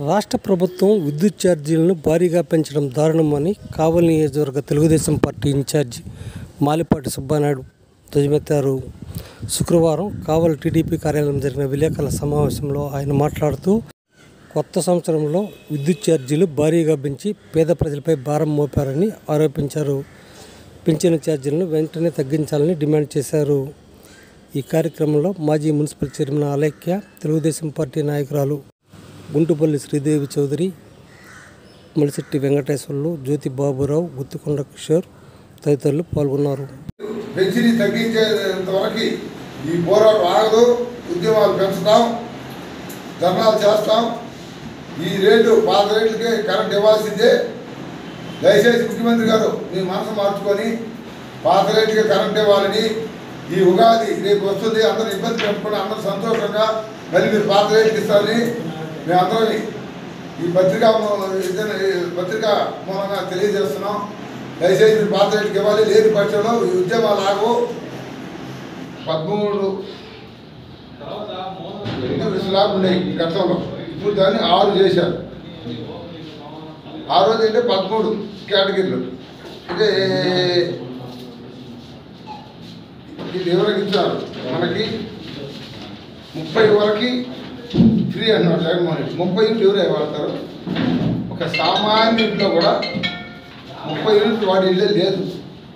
రాష్ట్ర ప్రభుత్వం విద్యుత్ ఛార్జీలను భారీగా పెంచడం దారుణమని కావలి నియోజకవర్గ తెలుగుదేశం పార్టీ ఇన్ఛార్జి మాలిపాటి సుబ్బానాయుడు ధ్వజమెత్తారు శుక్రవారం కావలి టీడీపీ కార్యాలయం జరిగిన విలేకరుల సమావేశంలో ఆయన మాట్లాడుతూ కొత్త సంవత్సరంలో విద్యుత్ ఛార్జీలు భారీగా పెంచి పేద ప్రజలపై భారం మోపారని ఆరోపించారు పెంచిన ఛార్జీలను వెంటనే తగ్గించాలని డిమాండ్ చేశారు ఈ కార్యక్రమంలో మాజీ municipal chairman Alekhya Telugu Desam party నాయకురాలు గుంటుపల్లి శ్రీదేవి చౌదరి మలిశెట్టి వెంకటేశ్వర్లు జ్యోతి బాబురావు గుత్తికొండ కిషోర్ తదితరులు పాల్గొన్నారు పెన్షన్ తగ్గించేంత వరకు ఈ పోరాటం ఆగదు ఉద్యమాలు పెంచుతాం ధర్నాలు చేస్తాం ఈ రేటు పాత రేట్లకే కరెంట్ ఇవ్వాల్సిందే దయచేసి ముఖ్యమంత్రి గారు మీ మనసు మార్చుకొని పాత రేట్లకే కరెంట్ ఇవ్వాలని ఈ ఉగాది రేపు వస్తుంది అందరూ ఇబ్బంది పెట్టుకుని అందరూ సంతోషంగా మళ్ళీ మీరు పాత రేట్కి ఇస్తారని మేమందరం ఈ పత్రికా మూ- ఇదన- ఈ పత్రికా మూలంగా తెలియజేస్తున్నాం దయచేసి మీరు పాత రేట్కి ఇవ్వాలి లేని పక్షంలో ఈ ఉద్యమాలు ఆగవు పదమూడు ఎన్ని స్లాబ్ ఉన్నాయి గతంలో ఇప్పుడు దాన్ని ఆరు చేశారు ఆ రోజు అంటే పదమూడు కేటగిరీలు అంటే ఇది ఎవరికి ఇచ్చారు మనకి ముప్పై వరకు ఫ్రీ అన్నాడు జగన్మోహన్ రెడ్డి ముప్పై యూనిట్లు ఎవరు వాడతారు ఒక సామాన్య ఇంట్లో కూడా ముప్పై యూనిట్లు వాడి ఇల్లే లేదు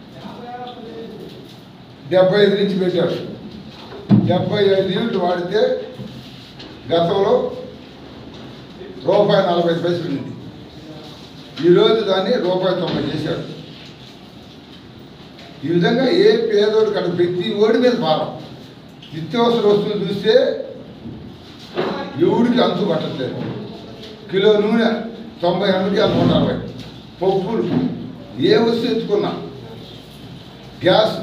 డెబ్బై ఐదు నుంచి పెట్టారు డెబ్బై ఐదు యూనిట్లు వాడితే గతంలో రూపాయి నలభై ఐదు పైసలు ఉంది ఈరోజు దాన్ని రూపాయి తొంభై చేశాడు ఈ విధంగా ఏ పేదోడు కడ ప్రతి ఓడి మీద భారం నిత్యావసర వస్తువులు చూస్తే ఎవడికి అంతు పట్టట్లేదు కిలో నూనె తొంభై ఎనిమిది నూట అరవై పప్పులు ఏ వస్తువు ఎత్తుకున్నా గ్యాస్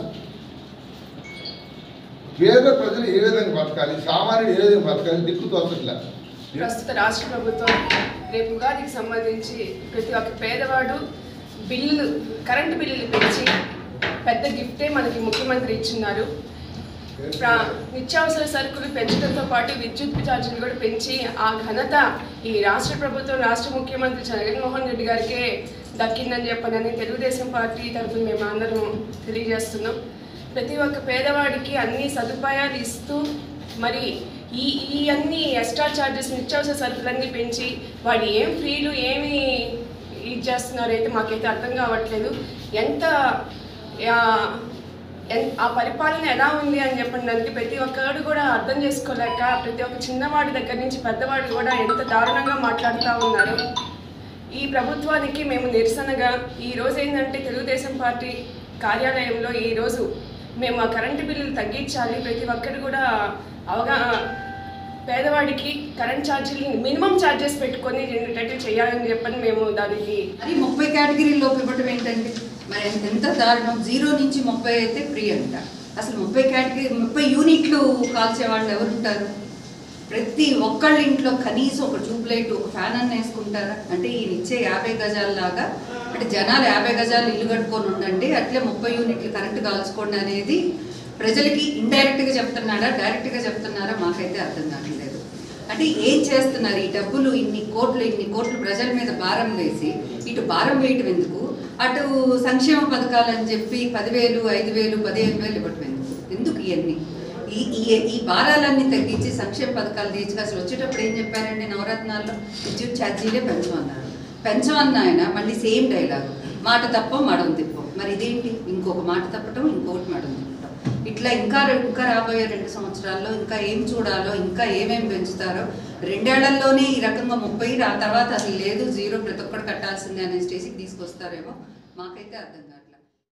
పేద ప్రజలు ఏ విధంగా బతకాలి సామాన్యుడు ఏ విధంగా బతకాలి దిక్కు తోచట్లే ప్రస్తుత రాష్ట్ర ప్రభుత్వం రేపు ఉగాదికి సంబంధించి ప్రతి ఒక్క పేదవాడు బిల్లులు కరెంటు బిల్లులు పెంచి పెద్ద గిఫ్టే మనకి ముఖ్యమంత్రి ఇచ్చిన్నారు ప్రా- నిత్యావసర సరుకులు పెంచడంతో పాటు విద్యుత్ ఛార్జీలు కూడా పెంచి ఆ ఘనత ఈ రాష్ట్ర ప్రభుత్వం రాష్ట్ర ముఖ్యమంత్రి జగన్మోహన్ రెడ్డి గారికే దక్కిందని చెప్పనని తెలుగుదేశం పార్టీ తరఫున మేము అందరం తెలియజేస్తున్నాం ప్రతి ఒక్క పేదవాడికి అన్ని సదుపాయాలు ఇస్తూ మరి ఈ ఈ అన్ని ఎక్స్ట్రా ఛార్జెస్ నిత్యావసర సరుకులన్నీ పెంచి వాడు ఏం ఫ్రీలు ఏమి ఇది చేస్తున్నారో అయితే మాకైతే అర్థం కావట్లేదు ఎంత ఆ, ఎన్- ఆ పరిపాలన ఎలా ఉంది అని చెప్పడానికి ప్రతి ఒక్కడు కూడా అర్థం చేసుకోలేక ప్రతి ఒక్క చిన్నవాడి దగ్గర నుంచి పెద్దవాడు కూడా ఎంత దారుణంగా మాట్లాడుతూ ఉన్నారు ఈ ప్రభుత్వానికి మేము నిరసనగా ఈ రోజు ఏంటంటే తెలుగుదేశం పార్టీ కార్యాలయంలో ఈ రోజు మేము ఆ కరెంటు బిల్లులు తగ్గించాలి ప్రతి ఒక్కరు కూడా అవగా పేదవాడికి కరెంట్ ఛార్జీలు మినిమం ఛార్జెస్ పెట్టుకొని రెండేటట్లు చేయాలని చెప్పని మేము దానికి అది ముప్పై కేటగిరీలోకి ఇవ్వటం ఏంటండి మరి ఎంత- ఎంత దారుణం జీరో నుంచి ముప్పై అయితే ఫ్రీ అంట అసలు ముప్పై కేటగిరీ ముప్పై యూనిట్లు కాల్చే వాళ్ళు ఎవరుంటారు ప్రతి ఒక్కళ్ళ ఇంట్లో కనీసం ఒక ట్యూబ్ లైట్ ఒక ఫ్యాన్ అన్న వేసుకుంటారా అంటే ఈయన ఇచ్చే యాభై గజాలలాగా అంటే జనాలు యాభై గజాలు ఇల్లు కట్టుకొని ఉండండి అట్లే ముప్పై యూనిట్లు కరెంట్ కాల్చుకోండి అనేది ప్రజలకి ఇండైరెక్ట్గా చెప్తున్నాడా డైరెక్ట్గా చెప్తున్నారా మాకైతే అర్థం కావట్లేదు అంటే ఏం చేస్తున్నారు ఈ డబ్బులు ఇన్ని కోట్లు ఇన్ని కోట్లు ప్రజల మీద భారం వేసి ఇటు భారం వేయటం ఎందుకు అటు సంక్షేమ పథకాలు అని చెప్పి పదివేలు ఐదు వేలు పదిహేను వేలు ఇవ్వటం ఎందుకు ఎందుకు ఇవన్నీ ఈ ఈ ఈ భారాలన్నీ తగ్గించి సంక్షేమ పథకాలు తీర్చుకు అసలు వచ్చేటప్పుడు ఏం చెప్పారండి నవరత్నాల్లో విద్యుత్ ఛార్జీలే పెంచమన్నారు పెంచమన్న ఆయన మళ్ళీ సేమ్ డైలాగ్ మాట తప్ప మడం తిప్పం మరి ఇదేంటి ఇంకొక మాట తప్పటం ఇంకొకటి మడం తిప్పటం ఇట్లా ఇంకా రె- ఇంకా రాబోయే రెండు సంవత్సరాల్లో ఇంకా ఏం చూడాలో ఇంకా ఏమేం పెంచుతారో రెండేళ్లలోనే ఈ రకంగా ముప్పై ఆ తర్వాత అసలు లేదు జీరో ప్రతి ఒక్కటి కట్టాల్సిందే అనే స్టేజ్కి తీసుకొస్తారేమో మాకైతే అర్థం కాదు